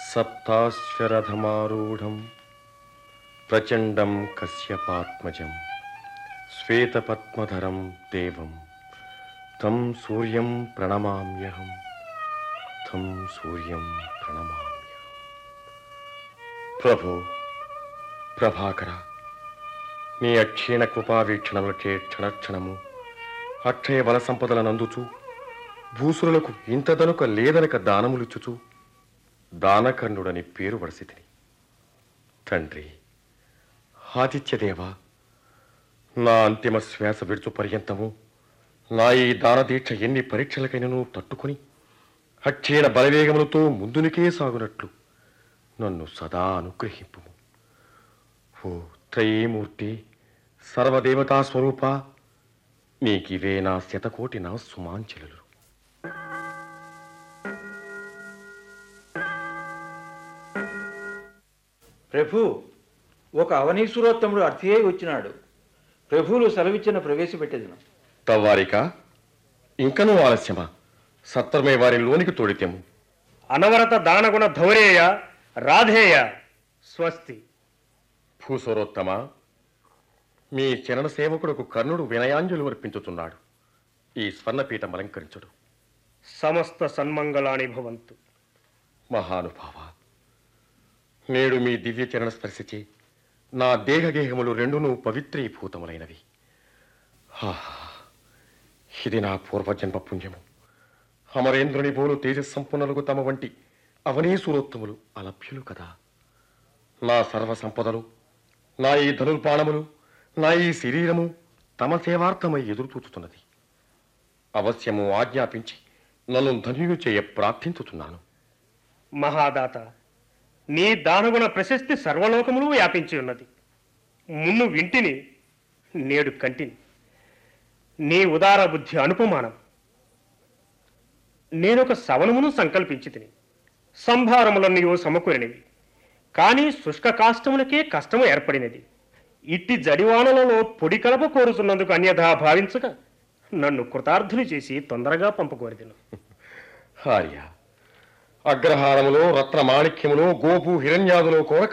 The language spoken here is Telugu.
సప్తాశ్వరథమారూఢం ప్రచండం కశ్యపాత్మజం శ్వేతపద్మధరం దేవం తం సూర్యం ప్రణమామ్యహం తం సూర్యం ప్రణమామ్యహం ప్రభో ప్రభాకర నీ అక్షీణ కృపావీక్షణములచే క్షణక్షణము అక్షయ బల సంపదలనందుచు భూసురులకు ఇంతదనుక లేదనక దానములిచ్చుచు దానకర్ణుడని పేరు వడసితిని తండ్రి ఆదిత్యదేవా నా అంతిమ శ్వాస విడుచు పర్యంతము నా ఈ దానదీక్ష ఎన్ని పరీక్షలకైనను తట్టుకొని అక్షీణ బలవేగములతో ముందునికే సాగునట్లు నన్ను సదా అనుగ్రహింపుము ఓ త్రయీమూర్తి సర్వదేవతా స్వరూప నీకివే నా శతకోటి నా సుమాంచలు ప్రభు ఒక అవనీశ్వరోత్తముడు అర్థి అయి వచ్చినాడు ప్రభువులు సెలవిచ్చిన ప్రవేశపెట్టేదను తవ్వారిక ఇంకనూ ఆలస్యమా సత్వరమే వారి లోనికి తోడితేము అనవరత దానగుణ ధౌరేయ రాధేయ స్వస్తి భూసోరోత్తమ మీ చరణ సేవకుడుకు కర్ణుడు వినయాంజలు అర్పించుతున్నాడు ఈ స్వర్ణపీఠం అలంకరించుడు సమస్త సన్మంగళాని భవంతు మహానుభావ నేడు మీ దివ్య చరణ స్పర్శించి నా దేహగేహములు రెండును పవిత్రీభూతములైనవి ఆహా, ఇది నా పూర్వజన్మ పుణ్యము అమరేంద్రుని బోలు తేజస్సంపన్నులకు తమ వంటి అవనీసురోత్తములు అలభ్యులు కదా నా సర్వ సంపదలు నా ఈ ధనుర్బాణములు నా ఈ శరీరము తమ సేవార్థమై ఎదురు చూచుతున్నది అవశ్యము ఆజ్ఞాపించి నన్ను ధన్యులు చేయ ప్రార్థించుతున్నాను మహాదాత నీ దానగుణ ప్రశస్తి సర్వలోకములు వ్యాపించి ఉన్నది మున్ను వింటిని నేడు కంటిని నీ ఉదార బుద్ధి అనుపమానం నేనొక సవనమును సంకల్పించి తిని సంభారములన్నయో సమకూరినవి కానీ శుష్క కాష్టములకే కష్టము ఏర్పడినది ఇట్టి జడివానలలో పొడి కలప కోరుతున్నందుకు అన్యథా భావించగా నన్ను కృతార్థులు చేసి తొందరగా పంపకోరిదిను హార్య అగ్రహారములో రత్నమాణిక్యములో గోపు హిరణ్యాదులో కోర